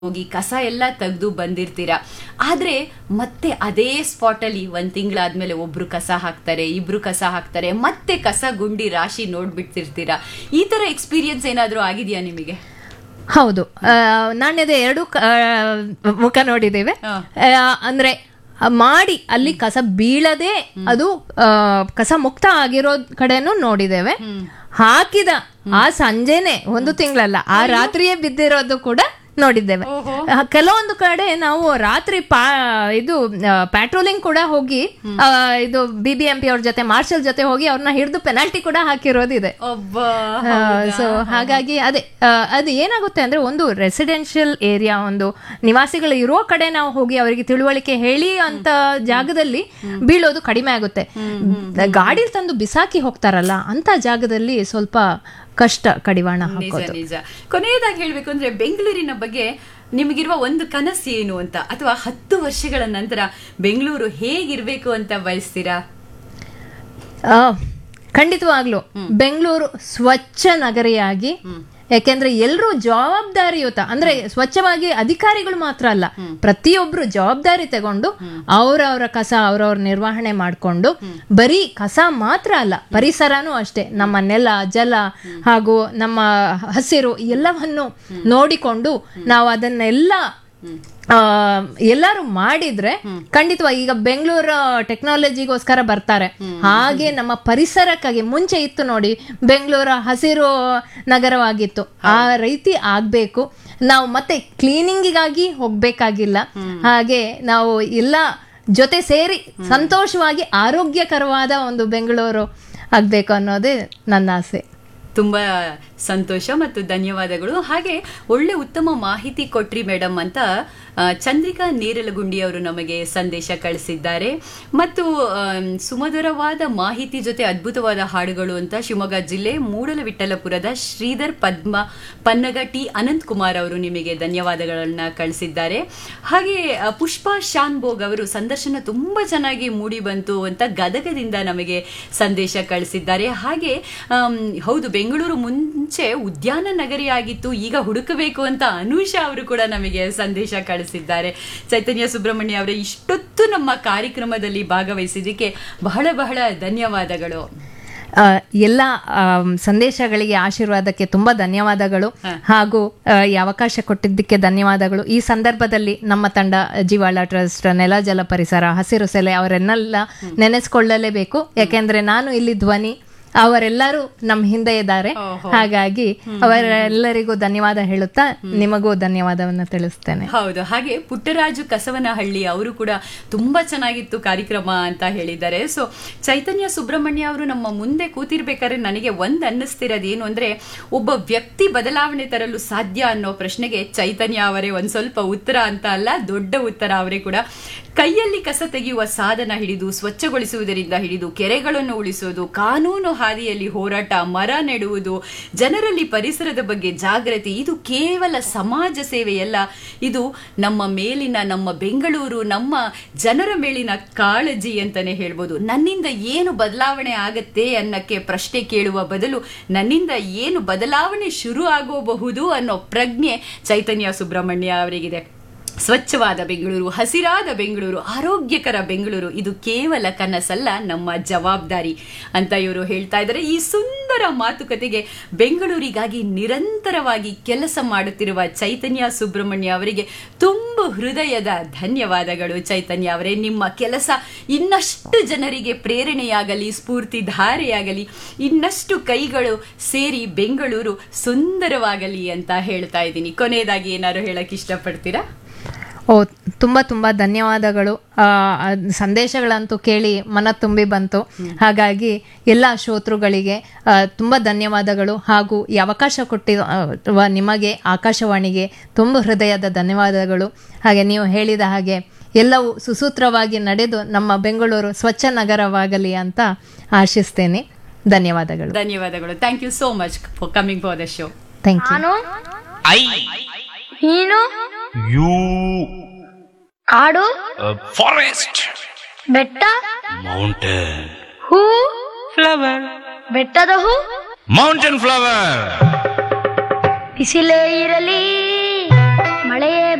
ಹೋಗಿ ಕಸ ಎಲ್ಲ ತೆಗೆದು ಬಂದಿರ್ತೀರಾ ಆದ್ರೆ ಮತ್ತೆ ಅದೇ ಸ್ಪಾಟ್ ಅಲ್ಲಿ ಒಂದ್ ತಿಂಗಳಾದ್ಮೇಲೆ ಒಬ್ರು ಕಸ ಹಾಕ್ತಾರೆ ಇಬ್ರು ಕಸ ಹಾಕ್ತಾರೆ ಮತ್ತೆ ಕಸ ಗುಂಡಿ ರಾಶಿ ನೋಡ್ಬಿಡ್ತಿರ್ತೀರಾ ಈ ತರ ಎಕ್ಸ್ಪೀರಿಯನ್ಸ್ ಏನಾದ್ರೂ ಆಗಿದ್ಯಾ ನಿಮಗೆ ಹೌದು ಆ, ನಾಣ್ಯದ ಎರಡು ಕ- ಆ, ಮುಖ ನೋಡಿದ್ದೇವೆ ಹಾ. ಆ, ಅಂದ್ರೆ ಆ, ಮಾಡಿ ಅಲ್ಲಿ ಕಸ ಬೀಳದೆ ಅದು ಆ, ಕಸ ಮುಕ್ತ ಆಗಿರೋ ಕಡೆನೂ ನೋಡಿದ್ದೇವೆ ಹಾಕಿದ ಆ ಸಂಜೆನೆ ಒಂದು ತಿಂಗಳಲ್ಲ ಆ ರಾತ್ರಿಯೇ ಬಿದ್ದಿರೋದು ಕೂಡ ನೋಡಿದ್ದೇವೆ ಆ, ಕೆಲವೊಂದು ಕಡೆ ನಾವು ರಾತ್ರಿ ಪಾ ಇದು ಪ್ಯಾಟ್ರೋಲಿಂಗ್ ಕೂಡ ಹೋಗಿ ಆ, ಇದು ಬಿ ಬಿ ಎಂ ಪಿ ಅವ್ರ ಜೊತೆ ಮಾರ್ಷಲ್ ಜೊತೆ ಹೋಗಿ ಅವ್ರನ್ನ ಹಿಡಿದು ಪೆನಾಲ್ಟಿ ಕೂಡ ಹಾಕಿರೋದಿದೆ ಒಬ್ಬ ಸೊ ಹಾಗಾಗಿ ಅದೇ ಆ, ಅದು ಏನಾಗುತ್ತೆ ಅಂದ್ರೆ ಒಂದು ರೆಸಿಡೆನ್ಷಿಯಲ್ ಏರಿಯಾ ಒಂದು ನಿವಾಸಿಗಳು ಇರೋ ಕಡೆ ನಾವು ಹೋಗಿ ಅವರಿಗೆ ತಿಳುವಳಿಕೆ ಹೇಳಿ ಅಂತ ಜಾಗದಲ್ಲಿ ಬೀಳೋದು ಕಡಿಮೆ ಆಗುತ್ತೆ ಗಾಡಿಲಿ ತಂದು ಬಿಸಾಕಿ ಹೋಗ್ತಾರಲ್ಲ ಅಂತ ಜಾಗದಲ್ಲಿ ಸ್ವಲ್ಪ ಕಷ್ಟ ಕಡಿವಾಣ ನಿಜ ಹಾಕೋದು ನಿಜ ಕೊನೆಯದಾಗಿ ಹೇಳ್ಬೇಕು ಅಂದ್ರೆ ಬೆಂಗಳೂರಿನ ಬಗ್ಗೆ ನಿಮಗಿರುವ ಒಂದು ಕನಸು ಏನು ಅಂತ ಅಥವಾ ಹತ್ತು ವರ್ಷಗಳ ನಂತರ ಬೆಂಗಳೂರು ಹೇಗಿರ್ಬೇಕು ಅಂತ ಬಯಸ್ತೀರಾ ಆ, ಖಂಡಿತವಾಗ್ಲು ಬೆಂಗಳೂರು ಸ್ವಚ್ಛ ನಗರಿಯಾಗಿ ಯಾಕೆಂದ್ರೆ ಎಲ್ಲರೂ ಜವಾಬ್ದಾರಿಯುತ ಅಂದ್ರೆ ಸ್ವಚ್ಛವಾಗಿ ಅಧಿಕಾರಿಗಳು ಮಾತ್ರ ಅಲ್ಲ ಪ್ರತಿಯೊಬ್ರು ಜವಾಬ್ದಾರಿ ತಗೊಂಡು ಅವರವರ ಕಸ ಅವರವ್ರ ನಿರ್ವಹಣೆ ಮಾಡ್ಕೊಂಡು ಬರೀ ಕಸ ಮಾತ್ರ ಅಲ್ಲ ಪರಿಸರನೂ ಅಷ್ಟೇ ನಮ್ಮ ನೆಲ ಜಲ ಹಾಗೂ ನಮ್ಮ ಹಸಿರು ಎಲ್ಲವನ್ನು ನೋಡಿಕೊಂಡು ನಾವು ಅದನ್ನೆಲ್ಲ ಆ, ಎಲ್ಲರೂ ಮಾಡಿದ್ರೆ ಖಂಡಿತವಾಗಿ ಈಗ ಬೆಂಗಳೂರು ಟೆಕ್ನಾಲಜಿಗೋಸ್ಕರ ಬರ್ತಾರೆ ಹಾಗೆ ನಮ್ಮ ಪರಿಸರಕ್ಕಾಗಿ ಮುಂಚೆ ಇತ್ತು ನೋಡಿ ಬೆಂಗಳೂರು ಹಸಿರು ನಗರವಾಗಿತ್ತು ಆ ರೀತಿ ಆಗ್ಬೇಕು ನಾವು ಮತ್ತೆ ಕ್ಲೀನಿಂಗಿಗಾಗಿ ಹೋಗ್ಬೇಕಾಗಿಲ್ಲ ಹಾಗೆ ನಾವು ಎಲ್ಲ ಜೊತೆ ಸೇರಿ ಸಂತೋಷವಾಗಿ ಆರೋಗ್ಯಕರವಾದ ಒಂದು ಬೆಂಗಳೂರು ಆಗ್ಬೇಕು ಅನ್ನೋದೇ ನನ್ನ ಆಸೆ ತುಂಬಾ ಸಂತೋಷ ಮತ್ತು ಧನ್ಯವಾದಗಳು ಹಾಗೆ ಒಳ್ಳೆ ಉತ್ತಮ ಮಾಹಿತಿ ಕೊಟ್ರಿ ಮೇಡಮ್ ಅಂತ ಆ, ಚಂದ್ರಿಕಾ ನೇರಲಗುಂಡಿ ಅವರು ನಮಗೆ ಸಂದೇಶ ಕಳಿಸಿದ್ದಾರೆ ಮತ್ತು ಆಮ್, ಸುಮಧುರವಾದ ಮಾಹಿತಿ ಜೊತೆ ಅದ್ಭುತವಾದ ಹಾಡುಗಳು ಅಂತ ಶಿವಮೊಗ್ಗ ಜಿಲ್ಲೆ ಮೂಡಲವಿಠಲಪುರದ ಶ್ರೀಧರ್ ಪದ್ಮ ಪನ್ನಗ ಟಿ ಅನಂತ್ ಕುಮಾರ್ ಅವರು ನಿಮಗೆ ಧನ್ಯವಾದಗಳನ್ನ ಕಳಿಸಿದ್ದಾರೆ ಹಾಗೆ ಆ, ಪುಷ್ಪಾ ಶಾನ್ಭೋಗ್ ಅವರು ಸಂದರ್ಶನ ತುಂಬಾ ಚೆನ್ನಾಗಿ ಮೂಡಿ ಬಂತು ಅಂತ ಗದಗದಿಂದ ನಮಗೆ ಸಂದೇಶ ಕಳಿಸಿದ್ದಾರೆ ಹಾಗೆ ಆಮ್, ಹೌದು ಬೆಂಗಳೂರು ಮುಂಚೆ ಉದ್ಯಾನ ನಗರಿಯಾಗಿತ್ತು ಈಗ ಹುಡುಕಬೇಕು ಅಂತ ಅನುಷಾ ಅವರು ಕೂಡ ನಮಗೆ ಸಂದೇಶ ಕಳಿಸಿದ್ದಾರೆ ಚೈತನ್ಯ ಸುಬ್ರಹ್ಮಣ್ಯ ಅವರೇ ಇಷ್ಟೊತ್ತು ನಮ್ಮ ಕಾರ್ಯಕ್ರಮದಲ್ಲಿ ಭಾಗವಹಿಸಿದ್ದಕ್ಕೆ ಬಹಳ ಬಹಳ ಧನ್ಯವಾದಗಳು ಆ, ಎಲ್ಲ ಆಮ್, ಸಂದೇಶಗಳಿಗೆ ಆಶೀರ್ವಾದಕ್ಕೆ ತುಂಬಾ ಧನ್ಯವಾದಗಳು ಹಾಗೂ ಆ, ಈ ಅವಕಾಶ ಕೊಟ್ಟಿದ್ದಕ್ಕೆ ಧನ್ಯವಾದಗಳು ಈ ಸಂದರ್ಭದಲ್ಲಿ ನಮ್ಮ ತಂಡ ಜೀವಾಳ ಟ್ರಸ್ಟ್ ನೆಲ ಜಲ ಪರಿಸರ ಹಸಿರು ಸೆಲೆ ಅವರನ್ನೆಲ್ಲ ನೆನೆಸ್ಕೊಳ್ಳಲೇಬೇಕು ಯಾಕೆಂದ್ರೆ ನಾನು ಇಲ್ಲಿ ಧ್ವನಿ ಅವರೆಲ್ಲರೂ ನಮ್ಮ ಹಿಂದೆ ಇದ್ದಾರೆ ಹಾಗಾಗಿ ಅವರೆಲ್ಲರಿಗೂ ಧನ್ಯವಾದ ಹೇಳುತ್ತಾ ನಿಮಗೂ ಧನ್ಯವಾದವನ್ನು ತಿಳಿಸ್ತೇನೆ ಹೌದು ಹಾಗೆ ಪುಟ್ಟರಾಜು ಕಸವನಹಳ್ಳಿ ಅವರು ಕೂಡ ತುಂಬಾ ಚೆನ್ನಾಗಿತ್ತು ಕಾರ್ಯಕ್ರಮ ಅಂತ ಹೇಳಿದ್ದಾರೆ ಸೊ ಚೈತನ್ಯ ಸುಬ್ರಹ್ಮಣ್ಯ ಅವರು ನಮ್ಮ ಮುಂದೆ ಕೂತಿರ್ಬೇಕಾದ್ರೆ ನನಗೆ ಒಂದ್ ಅನ್ನಿಸ್ತಿರೋದು ಏನು ಅಂದ್ರೆ ಒಬ್ಬ ವ್ಯಕ್ತಿ ಬದಲಾವಣೆ ತರಲು ಸಾಧ್ಯ ಅನ್ನೋ ಪ್ರಶ್ನೆಗೆ ಚೈತನ್ಯ ಅವರೇ ಒಂದ್ ಸ್ವಲ್ಪ ಉತ್ತರ ಅಂತ ಅಲ್ಲ ದೊಡ್ಡ ಉತ್ತರ ಅವರೇ ಕೂಡ ಕೈಯಲ್ಲಿ ಕಸ ತೆಗೆಯುವ ಸಾಧನ ಹಿಡಿದು ಸ್ವಚ್ಛಗೊಳಿಸುವುದರಿಂದ ಹಿಡಿದು ಕೆರೆಗಳನ್ನು ಉಳಿಸುವುದು ಕಾನೂನು ಹಾದಿಯಲ್ಲಿ ಹೋರಾಟ ಮರ ನೆಡುವುದು ಜನರಲ್ಲಿ ಪರಿಸರದ ಬಗ್ಗೆ ಜಾಗೃತಿ ಇದು ಕೇವಲ ಸಮಾಜ ಸೇವೆಯಲ್ಲ ಇದು ನಮ್ಮ ಮೇಲಿನ ನಮ್ಮ ಬೆಂಗಳೂರು ನಮ್ಮ ಜನರ ಮೇಲಿನ ಕಾಳಜಿ ಅಂತಾನೆ ಹೇಳ್ಬೋದು ನನ್ನಿಂದ ಏನು ಬದಲಾವಣೆ ಆಗತ್ತೆ ಅನ್ನಕ್ಕೆ ಪ್ರಶ್ನೆ ಕೇಳುವ ಬದಲು ನನ್ನಿಂದ ಏನು ಬದಲಾವಣೆ ಶುರು ಆಗೋಬಹುದು ಅನ್ನೋ ಪ್ರಜ್ಞೆ ಚೈತನ್ಯ ಸುಬ್ರಹ್ಮಣ್ಯ ಅವರಿಗಿದೆ ಸ್ವಚ್ಛವಾದ ಬೆಂಗಳೂರು ಹಸಿರಾದ ಬೆಂಗಳೂರು ಆರೋಗ್ಯಕರ ಬೆಂಗಳೂರು ಇದು ಕೇವಲ ಕನಸಲ್ಲ ನಮ್ಮ ಜವಾಬ್ದಾರಿ ಅಂತ ಇವರು ಹೇಳ್ತಾ ಇದ್ದಾರೆ ಈ ಸುಂದರ ಮಾತುಕತೆಗೆ ಬೆಂಗಳೂರಿಗಾಗಿ ನಿರಂತರವಾಗಿ ಕೆಲಸ ಮಾಡುತ್ತಿರುವ ಚೈತನ್ಯ ಸುಬ್ರಹ್ಮಣ್ಯ ಅವರಿಗೆ ತುಂಬ ಹೃದಯದ ಧನ್ಯವಾದಗಳು ಚೈತನ್ಯ ಅವರೇ ನಿಮ್ಮ ಕೆಲಸ ಇನ್ನಷ್ಟು ಜನರಿಗೆ ಪ್ರೇರಣೆಯಾಗಲಿ ಸ್ಫೂರ್ತಿಧಾರೆಯಾಗಲಿ ಇನ್ನಷ್ಟು ಕೈಗಳು ಸೇರಿ ಬೆಂಗಳೂರು ಸುಂದರವಾಗಲಿ ಅಂತ ಹೇಳ್ತಾ ಇದ್ದೀನಿ ಕೊನೆಯದಾಗಿ ಏನಾದ್ರು ಹೇಳಕ್ ಇಷ್ಟಪಡ್ತೀರಾ ಓ ತುಂಬ ತುಂಬ ಧನ್ಯವಾದಗಳು ಆ, ಅದ್ ಸಂದೇಶಗಳಂತೂ ಕೇಳಿ ಮನ ತುಂಬಿ ಬಂತು ಹಾಗಾಗಿ ಎಲ್ಲ ಶ್ರೋತೃಗಳಿಗೆ ಆ, ತುಂಬ ಧನ್ಯವಾದಗಳು ಹಾಗೂ ಈ ಅವಕಾಶ ಕೊಟ್ಟಿರುವ ನಿಮಗೆ ಆಕಾಶವಾಣಿಗೆ ತುಂಬ ಹೃದಯದ ಧನ್ಯವಾದಗಳು ಹಾಗೆ ನೀವು ಹೇಳಿದ ಹಾಗೆ ಎಲ್ಲವೂ ಸುಸೂತ್ರವಾಗಿ ನಡೆದು ನಮ್ಮ ಬೆಂಗಳೂರು ಸ್ವಚ್ಛ ನಗರವಾಗಲಿ ಅಂತ ಆಶಿಸ್ತೇನೆ ಧನ್ಯವಾದಗಳು ಧನ್ಯವಾದಗಳು thank you so much for coming for the show thank you ನಾನು I ನೀನು you ಕಾಡು a forest ಬೆಟ್ಟ mountain ಹೂ flower ಬೆಟ್ಟದ ಹೂ mountain flower ಬಿಸಿಲೇ ಇರಲಿ